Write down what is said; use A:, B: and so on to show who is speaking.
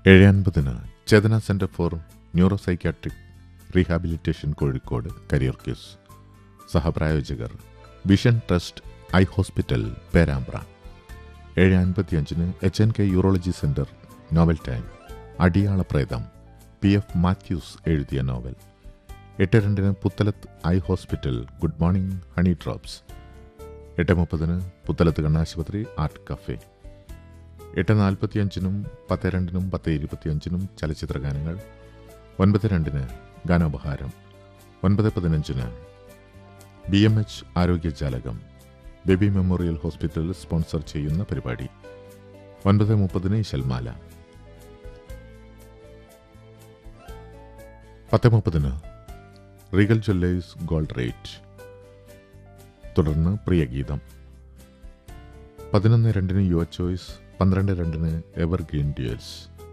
A: ഏഴ് അൻപതിന് Chetana centre for neuro psychiatric rehabilitation Kozhikode career cues സഹപ്രായോജകർ vision trust eye hospital Perambra ഏഴ് അൻപത്തിയഞ്ചിന് H N K urology centre novel time Adiyala Pretham P F Mathews എഴുതിയ novel എട്ട് രണ്ടിന് Puthalath eye hospital good morning honey drops എട്ട് മുപ്പതിന് പുത്തലത്ത് കണ്ണാശുപത്രി ആർട്ട് കഫേ എട്ട് നാൽപ്പത്തിയഞ്ചിനും പത്ത് രണ്ടിനും പത്ത് ഇരുപത്തിയഞ്ചിനും ചലച്ചിത്ര ഗാനങ്ങൾ ഒൻപത് രണ്ടിന് ഗാനോപഹാരം ഒൻപത് പതിനഞ്ചിന് ബി എം എച്ച് ആരോഗ്യജാലകം ബേബി മെമ്മോറിയൽ ഹോസ്പിറ്റൽ സ്പോൺസർ ചെയ്യുന്ന പരിപാടി ഒൻപത് മുപ്പതിന് ശൽമാല പത്ത് മുപ്പതിന് റീഗൽ ജ്വല്ലേഴ്സ് ഗോൾഡ് റേറ്റ് തുടർന്ന് പ്രിയഗീതം പതിനൊന്ന് രണ്ടിന് യുവ ചോയ്സ് പന്ത്രണ്ട് രണ്ടിന് എവർ ഗ്രീൻ ഡ്യൂൽസ്